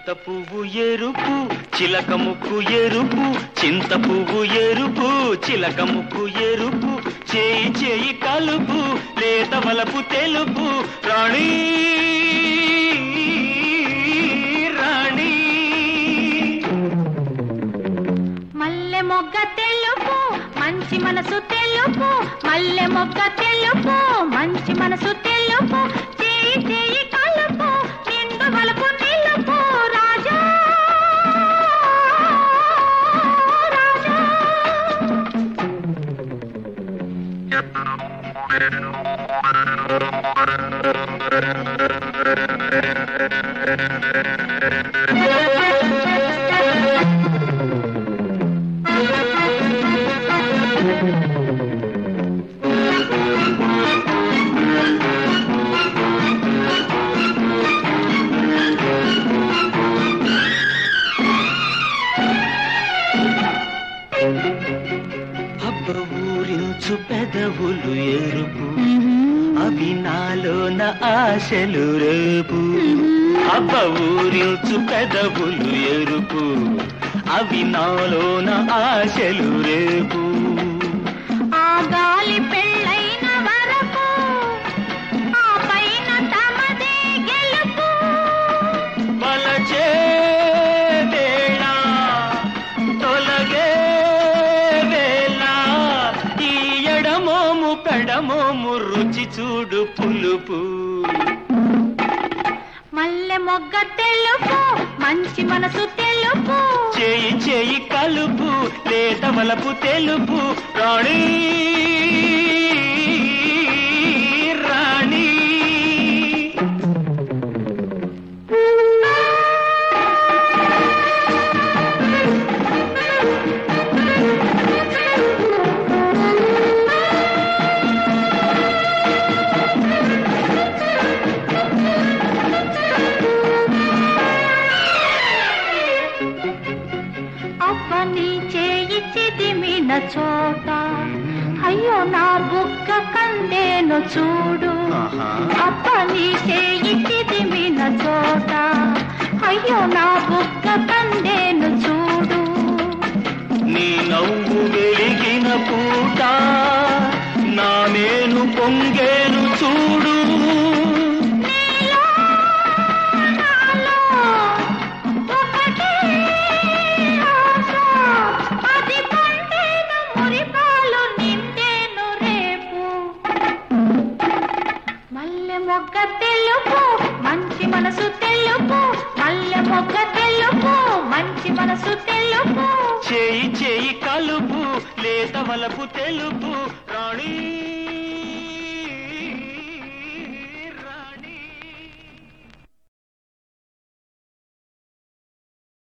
చింత పువ్వు ఎరుపు చిలక ముక్కు ఎరుపు చింత పువ్వు ఎరుపు చిలక ముక్కు ఎరుపు చేయి చేయి కలుపు లేత వలపు తెలుపు రాణి రాణి మల్లె మొగ్గ తెలుపు మంచి మనసు తెలుపు మల్లె మొగ్గ తెలుపు మంచి మనసు తెలుపు చేయి చేయి కలుపు నిండు వలపు నిలుపు రాజా రాజా అబ్బ ఊరించు పెదవులు ఎరుపు అవి నాలోన ఆశలు రేపు అబ్బ ఊరించు పెదవులు ఎరుపు అవి నాలోన ఆశలు రేపు ఆ గాలి పెళ్ళైన వరకు ఆ పైన తమదే గెలుపు వలచే వేళ తొలగే వేళ ఈ ఎడమోము పెడమోము రుచి చూడు పులుపు మల్లె మొగ్గ తెలుపు మంచి మనసు తెలుపు చేయి చేయి కలుపు లేత వలపు తెలుపు రాణి రాణి అవ్వని చేయి చిదిమిన చోట అయ్యో నా బుగ్గ కందేను చూడు ఆహా. అప్పని చేయి చిదిమిన చోట అయ్యో నా బుగ్గ కందేను చూడు నీ నవ్వు వెలిగిన పూట నా మేను పొంగేను చూడు నీలో నాలో ఒకటే ఆశ. అది పండేను మురిపాలు నిండేను రేపు మల్లె మొగ్గ తెలుపు మంచి మనసు తెలుపు మల్లె మొగ్గ తెలుపు మంచి మనసు తెలుపు చేయి చేయి కలుపు లేత వలపు తెలుపు రాణి